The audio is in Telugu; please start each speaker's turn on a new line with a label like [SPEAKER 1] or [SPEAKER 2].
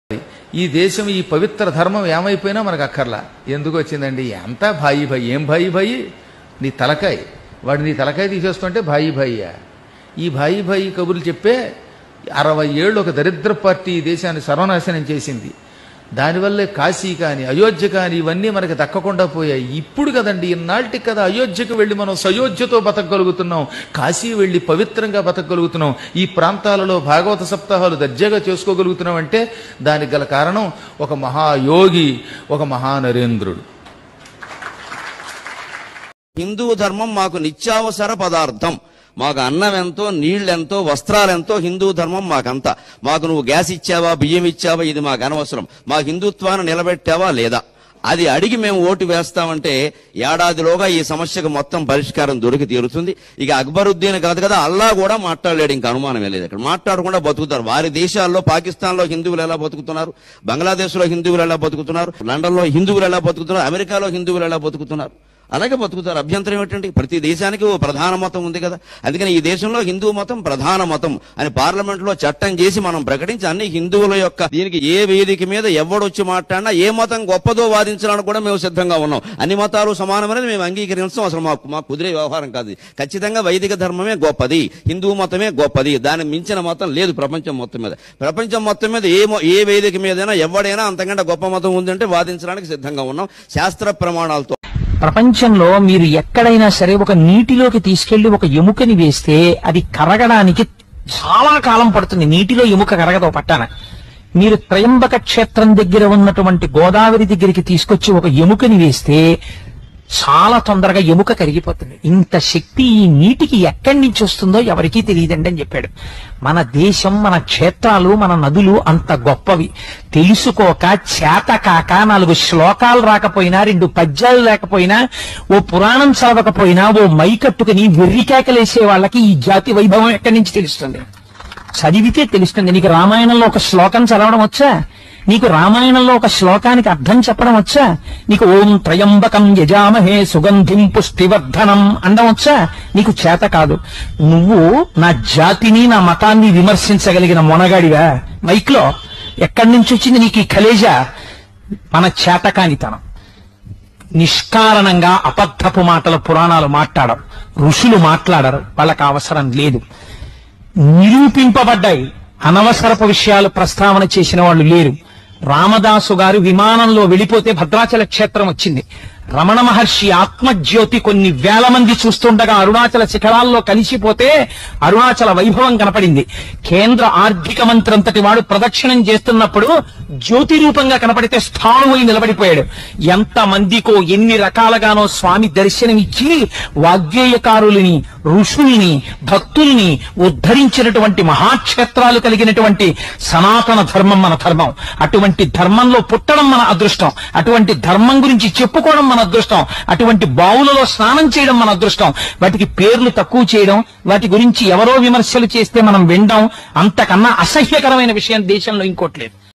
[SPEAKER 1] ఈ దేశం ఈ పవిత్ర ధర్మం ఏమైపోయినా మనకు అక్కర్లా ఎందుకు వచ్చిందండి అంతా భాయి భాయి ఏం భాయి భాయి నీ తలకాయ వాడు నీ తలకాయ తీసేస్తుంటే భాయి భాయియా ఈ భాయి భాయి కబుర్లు చెప్పే అరవై ఏళ్ళు ఒక దరిద్ర పార్టీ ఈ దేశాన్ని సర్వనాశనం చేసింది దానివల్లే కాశీ కానీ అయోధ్య కానీ ఇవన్నీ మనకి దక్కకుండా పోయాయి ఇప్పుడు కదండి ఇన్నాళ్ళకి కదా అయోధ్యకు వెళ్ళి మనం సయోధ్యతో బతకగలుగుతున్నాం కాశీ వెళ్ళి పవిత్రంగా బతకగలుగుతున్నాం ఈ ప్రాంతాలలో భాగవత సప్తాహాలు దర్జాగా చేసుకోగలుగుతున్నాం అంటే దానికి గల కారణం ఒక మహాయోగి ఒక మహానరేంద్రుడు
[SPEAKER 2] హిందూ ధర్మం మాకు నిత్యావసర పదార్థం మాకు అన్నం ఎంతో నీళ్ళెంతో వస్త్రాలెంతో హిందూ ధర్మం మాకంతా మాకు నువ్వు గ్యాస్ ఇచ్చావా బియ్యం ఇచ్చావా ఇది మాకు అనవసరం మా హిందుత్వాన్ని నిలబెట్టావా లేదా అది అడిగి మేము ఓటు వేస్తామంటే ఏడాదిలోగా ఈ సమస్యకు మొత్తం పరిష్కారం దొరికి తీరుతుంది ఇక అక్బరుద్దీన్ కాదు కదా అల్లా కూడా మాట్లాడలేడు ఇంకా అనుమానం లేదు ఇక్కడ మాట్లాడకుండా బతుకుతారు వారి దేశాల్లో పాకిస్తాన్లో హిందువులు ఎలా బతుకుతున్నారు బంగ్లాదేశ్లో హిందువులు ఎలా బతుకుతున్నారు లండన్లో హిందువులు ఎలా బతుకుతున్నారు అమెరికాలో హిందువులు ఎలా బతుకుతున్నారు అలాగే బతుకుతారు అభ్యంతరం ఏమిటండి ప్రతి దేశానికి ఓ ప్రధాన మతం ఉంది కదా అందుకని ఈ దేశంలో హిందూ మతం ప్రధాన మతం అని పార్లమెంట్ లో చట్టం చేసి మనం ప్రకటించి అన్ని హిందువుల యొక్క దీనికి ఏ వేదిక మీద ఎవడొచ్చి మాట్లాడినా ఏ మతం గొప్పదో వాదించడానికి కూడా మేము సిద్ధంగా ఉన్నాం అన్ని మతాలు సమానమనేది మేము అంగీకరించడం అసలు మాకు మాకు కుదిరే వ్యవహారం కాదు ఇది. ఖచ్చితంగా వైదిక ధర్మమే గొప్పది హిందూ మతమే గొప్పది దాన్ని మించిన మతం లేదు ప్రపంచం మొత్తం మీద ప్రపంచం మొత్తం మీద ఏ మొ- ఏ వేదిక మీదైనా ఎవడైనా అంతకంటే గొప్ప మతం ఉందంటే వాదించడానికి సిద్ధంగా ఉన్నాం శాస్త్ర ప్రమాణాలతో
[SPEAKER 3] ప్రపంచంలో మీరు ఎక్కడైనా సరే ఒక నీటిలోకి తీసుకెళ్లి ఒక ఎముకని వేస్తే అది కరగడానికి చాలా కాలం పడుతుంది నీటిలో ఎముక కరగదు పట్టాన మీరు త్రయంబక క్షేత్రం దగ్గర ఉన్నటువంటి గోదావరి దగ్గరికి తీసుకొచ్చి ఒక ఎముకని వేస్తే చాలా తొందరగా ఎముక కరిగిపోతుంది ఇంత శక్తి ఈ నీటికి ఎక్కడి నుంచి వస్తుందో ఎవరికీ తెలియదండి అని చెప్పాడు మన దేశం మన క్షేత్రాలు మన నదులు అంత గొప్పవి తెలుసుకోక చేత కాక నాలుగు శ్లోకాలు రాకపోయినా రెండు పద్యాలు లేకపోయినా ఓ పురాణం చదవకపోయినా ఓ మైకట్టుకుని వెర్రికేకలేసే వాళ్ళకి ఈ జాతి వైభవం ఎక్కడి నుంచి తెలుస్తుంది చదివితే తెలుస్తుంది నీకు రామాయణంలో ఒక శ్లోకం చదవడం వచ్చా నీకు రామాయణంలో ఒక శ్లోకానికి అర్థం చెప్పడం వచ్చా నీకు ఓం త్రయంబకం యజామహే సుగంధిం పుష్టివర్ధనం అండం వచ్చా నీకు చేత కాదు నువ్వు నా జాతిని నా మతాన్ని విమర్శించగలిగిన మొనగాడివా మైక్లో ఎక్కడి నుంచి వచ్చింది నీకు ఈ కలేజా మన చేతకానితనం నిష్కారణంగా అబద్ధపు మాటల పురాణాలు మాట్లాడరు ఋషులు మాట్లాడరు వాళ్ళకి అవసరం లేదు నిరూపింపబడ్డాయి అనవసరపు విషయాలు ప్రస్తావన చేసిన వాళ్ళు లేరు రామదాసు గారు విమానంలో వెళ్ళిపోతే భద్రాచల క్షేత్రం వచ్చింది రమణ మహర్షి ఆత్మజ్యోతి కొన్ని వేల మంది చూస్తుండగా అరుణాచల శిఖరాల్లో కలిసిపోతే అరుణాచల వైభవం కనపడింది కేంద్ర ఆర్థిక మంత్రి అంతటి వాడు ప్రదక్షిణం చేస్తున్నప్పుడు జ్యోతి రూపంగా కనపడితే స్థాణువై నిలబడిపోయాడు ఎంత మందికో ఎన్ని రకాలుగానో స్వామి దర్శనమిచ్చి వాగ్గేయకారులని ఋషుల్ని భక్తుల్ని ఉద్ధరించినటువంటి మహాక్షేత్రాలు కలిగినటువంటి సనాతన ధర్మం మన ధర్మం అటువంటి ధర్మంలో పుట్టడం మన అదృష్టం అటువంటి ధర్మం గురించి చెప్పుకోవడం మన అదృష్టం అటువంటి బావులలో స్నానం చేయడం మన అదృష్టం వాటికి పేర్లు తక్కువ చేయడం వాటి గురించి ఎవరో విమర్శలు చేస్తే మనం వినడం అంతకన్నా అసహ్యకరమైన విషయం దేశంలో ఇంకోట్లేదు